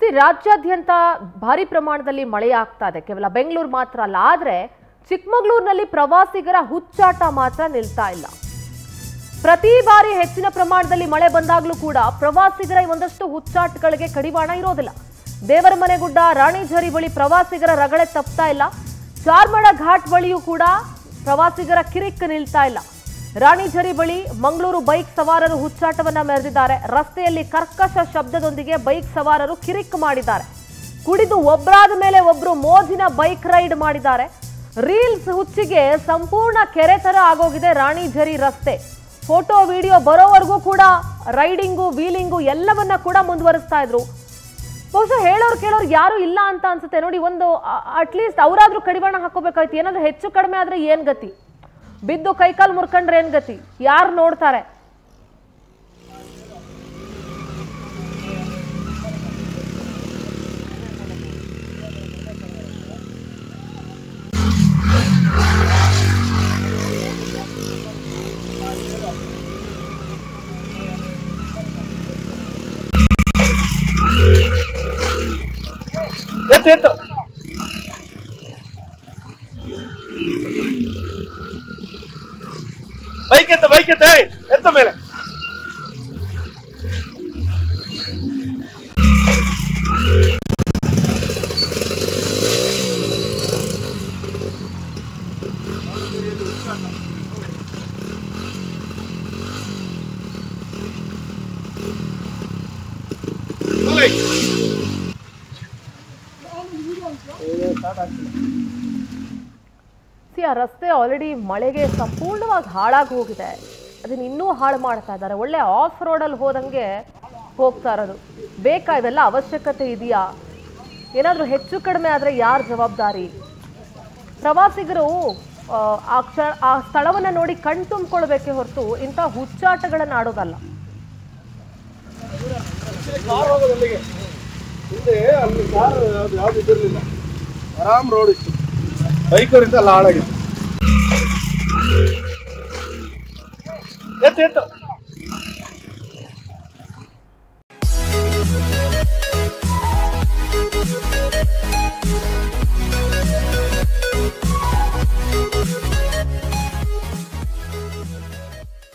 ಇಡೀ ರಾಜ್ಯಾದ್ಯಂತ ಭಾರಿ ಪ್ರಮಾಣದಲ್ಲಿ ಮಳೆ ಆಗ್ತಾ ಇದೆ ಕೇವಲ ಬೆಂಗಳೂರು ಮಾತ್ರ ಅಲ್ಲ ಆದ್ರೆ ಚಿಕ್ಕಮಗಳೂರಿನಲ್ಲಿ ಪ್ರವಾಸಿಗರ ಹುಚ್ಚಾಟ ಮಾತ್ರ ನಿಲ್ತಾ ಇಲ್ಲ ಪ್ರತಿ ಬಾರಿ ಹೆಚ್ಚಿನ ಪ್ರಮಾಣದಲ್ಲಿ ಮಳೆ ಬಂದಾಗಲೂ ಕೂಡ ಪ್ರವಾಸಿಗರ ಈ ಒಂದಷ್ಟು ಹುಚ್ಚಾಟಗಳಿಗೆ ಕಡಿವಾಣ ಇರೋದಿಲ್ಲ ದೇವರ ಮನೆಗುಡ್ಡ ರಾಣಿಝರಿ ಬಳಿ ಪ್ರವಾಸಿಗರ ರಗಳೆ ತಪ್ತಾ ಇಲ್ಲ ಚಾರ್ಮಳ ಘಾಟ್ ಬಳಿಯೂ ಕೂಡ ಪ್ರವಾಸಿಗರ ಕಿರಿಕ್ ನಿಲ್ತಾ ಇಲ್ಲ ರಾಣಿಝರಿ ಬಳಿ ಮಂಗಳೂರು ಬೈಕ್ ಸವಾರರು ಹುಚ್ಚಾಟವನ್ನ ಮೆರೆದಿದ್ದಾರೆ ರಸ್ತೆಯಲ್ಲಿ ಕರ್ಕಶ ಶಬ್ದದೊಂದಿಗೆ ಬೈಕ್ ಸವಾರರು ಕಿರಿಕ್ ಮಾಡಿದ್ದಾರೆ ಕುಡಿದು ಒಬ್ಬರಾದ ಮೇಲೆ ಒಬ್ರು ಮೋಜಿನ ಬೈಕ್ ರೈಡ್ ಮಾಡಿದ್ದಾರೆ ರೀಲ್ಸ್ ಹುಚ್ಚಿಗೆ ಸಂಪೂರ್ಣ ಕೆರೆ ತರ ಆಗೋಗಿದೆ ರಾಣಿಝರಿ ರಸ್ತೆ ಫೋಟೋ ವಿಡಿಯೋ ಬರೋವರೆಗೂ ಕೂಡ ರೈಡಿಂಗು ವೀಲಿಂಗು ಎಲ್ಲವನ್ನ ಕೂಡ ಮುಂದುವರಿಸ್ತಾ ಇದ್ರು ಬಹುಶಃ ಹೇಳೋರು ಕೇಳೋರು ಯಾರು ಇಲ್ಲ ಅಂತ ಅನ್ಸುತ್ತೆ ನೋಡಿ ಒಂದು ಅಟ್ಲೀಸ್ಟ್ ಅವರಾದ್ರೂ ಕಡಿವಾಣ ಹಾಕೋಬೇಕಾಯ್ತು ಏನಾದ್ರೂ ಹೆಚ್ಚು ಕಡಿಮೆ ಆದ್ರೆ ಏನ್ ಗತಿ ಬಿದ್ದು ಕೈಕಾಲು ಮುರ್ಕೊಂಡ್ರೆ ಏನ್ ಗತಿ ಯಾರು ನೋಡ್ತಾರೆ ಎತ್ತು ಎತ್ತು ಬೈಕ್ ಎತ್ತ ಬೈಕ್ ಎತ್ತ ಏಯ್, ಎತ್ತ ಮೇಲೆ ಹೋಯ್. ಸಿ ಆ ರಸ್ತೆ ಆಲ್ರೆಡಿ ಮಳೆಗೆ ಸಂಪೂರ್ಣವಾಗಿ ಹಾಳಾಗಿ ಹೋಗಿದೆ ಅದನ್ನ ಇನ್ನೂ ಹಾಳು ಮಾಡ್ತಾ ಇದ್ದಾರೆ ಒಳ್ಳೆ ಆಫ್ ರೋಡಲ್ಲಿ ಹೋದಂಗೆ ಹೋಗ್ತಾ ಇರೋದು ಬೇಕಾ ಇವೆಲ್ಲ ಅವಶ್ಯಕತೆ ಇದೆಯಾ ಏನಾದರೂ ಹೆಚ್ಚು ಕಡಿಮೆ ಆದರೆ ಯಾರು ಜವಾಬ್ದಾರಿ ಪ್ರವಾಸಿಗರು ಆ, ಆ ಕ್ಷ ಆ ಸ್ಥಳವನ್ನು ನೋಡಿ ಕಣ್ ತುಂಬಿಕೊಳ್ಬೇಕೇ ಹೊರತು ಇಂಥ ಹುಚ್ಚಾಟಗಳನ್ನು ಆಡೋದಲ್ಲ ಕಾರ್ ಹೋಗೋದು ಅಲ್ಲಿಗೆ ಹಿಂದೆ ಅಲ್ಲಿ ಕಾರ್ ಯಾವ್ದು ಯಾವ್ದು ಇದಿರ್ಲಿಲ್ಲ ಆರಾಮ್ ರೋಡ್ ಇತ್ತು ಬೈಕರಿಂದ ಎಲ್ಲ ಹಾಳಾಗಿತ್ತು ಎತ್ತು ಎತ್ತು